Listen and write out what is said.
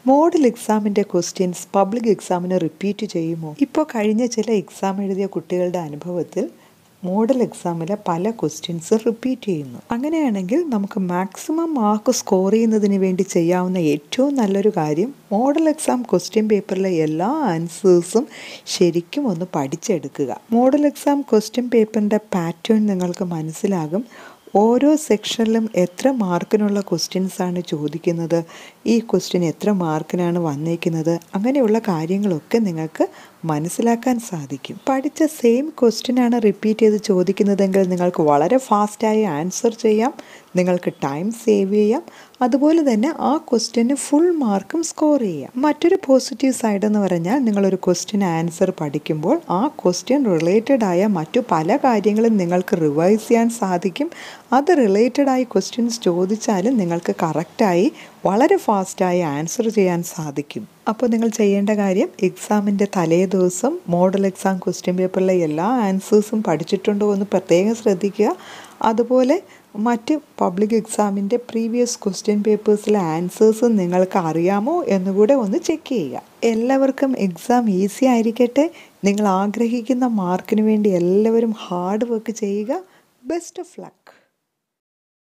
model എക്സാമിൻ്റെ questions public എക്സാമിന് repeat ചെയ്യുമോ ഇപ്പോൾ കഴിഞ്ഞ ചില എക്സാം എഴുതിയ കുട്ടികളുടെ അനുഭവത്തിൽ മോഡൽ എക്സാമിലെ പല ക്വസ്റ്റ്യൻസ് റിപ്പീറ്റ് ചെയ്യുന്നു അങ്ങനെയാണെങ്കിൽ നമുക്ക് മാക്സിമം മാർക്ക് സ്കോർ ചെയ്യുന്നതിന് വേണ്ടി ചെയ്യാവുന്ന ഏറ്റവും നല്ലൊരു കാര്യം മോഡൽ എക്സാം ക്വസ്റ്റ്യൻ പേപ്പറിലെ എല്ലാ ആൻസേഴ്സും ശരിക്കും ഒന്ന് പഠിച്ചെടുക്കുക മോഡൽ എക്സാം ക്വസ്റ്റ്യൻ പേപ്പറിൻ്റെ പാറ്റേൺ നിങ്ങൾക്ക് മനസ്സിലാകും ഓരോ സെക്ഷനിലും എത്ര മാർക്കിനുള്ള ക്വസ്റ്റ്യൻസ് ആണ് ചോദിക്കുന്നത് ഈ ക്വസ്റ്റ്യൻ എത്ര മാർക്കിനാണ് വന്നേക്കുന്നത് അങ്ങനെയുള്ള കാര്യങ്ങളൊക്കെ നിങ്ങൾക്ക് മനസ്സിലാക്കാൻ സാധിക്കും പഠിച്ച സെയിം ക്വസ്റ്റ്യൻ ആണ് റിപ്പീറ്റ് ചെയ്ത് ചോദിക്കുന്നതെങ്കിൽ നിങ്ങൾക്ക് വളരെ ഫാസ്റ്റായി ആൻസർ ചെയ്യാം നിങ്ങൾക്ക് ടൈം സേവ് ചെയ്യാം അതുപോലെ തന്നെ ആ ക്വസ്റ്റ്യന് ഫുൾ മാർക്കും സ്കോർ ചെയ്യാം മറ്റൊരു പോസിറ്റീവ് സൈഡ് എന്ന് പറഞ്ഞാൽ നിങ്ങളൊരു ക്വസ്റ്റ്യൻ ആൻസർ പഠിക്കുമ്പോൾ ആ ക്വസ്റ്റ്യൻ റിലേറ്റഡ് ആയ മറ്റു പല കാര്യങ്ങളും നിങ്ങൾക്ക് റിവൈസ് ചെയ്യാൻ സാധിക്കും അത് റിലേറ്റഡ് ആയി ക്വസ്റ്റ്യൻസ് ചോദിച്ചാലും നിങ്ങൾക്ക് കറക്റ്റായി വളരെ ഫാസ്റ്റായി ആൻസർ ചെയ്യാൻ സാധിക്കും അപ്പോൾ നിങ്ങൾ ചെയ്യേണ്ട കാര്യം എക്സാമിൻ്റെ തലേ ദിവസം മോഡൽ എക്സാം ക്വസ്റ്റ്യൻ പേപ്പറിലെ എല്ലാ ആൻസേഴ്സും പഠിച്ചിട്ടുണ്ടോ എന്ന് പ്രത്യേകം ശ്രദ്ധിക്കുക അതുപോലെ മറ്റ് പബ്ലിക് എക്സാമിൻ്റെ പ്രീവിയസ് ക്വസ്റ്റ്യൻ പേപ്പേഴ്സിലെ ആൻസേഴ്സ് നിങ്ങൾക്ക് അറിയാമോ എന്നുകൂടെ ഒന്ന് ചെക്ക് ചെയ്യുക എല്ലാവർക്കും എക്സാം ഈസി ആയിരിക്കട്ടെ നിങ്ങൾ ആഗ്രഹിക്കുന്ന മാർക്കിന് വേണ്ടി എല്ലാവരും ഹാർഡ് വർക്ക് ചെയ്യുക ബെസ്റ്റ് ഓഫ് ലക്ക്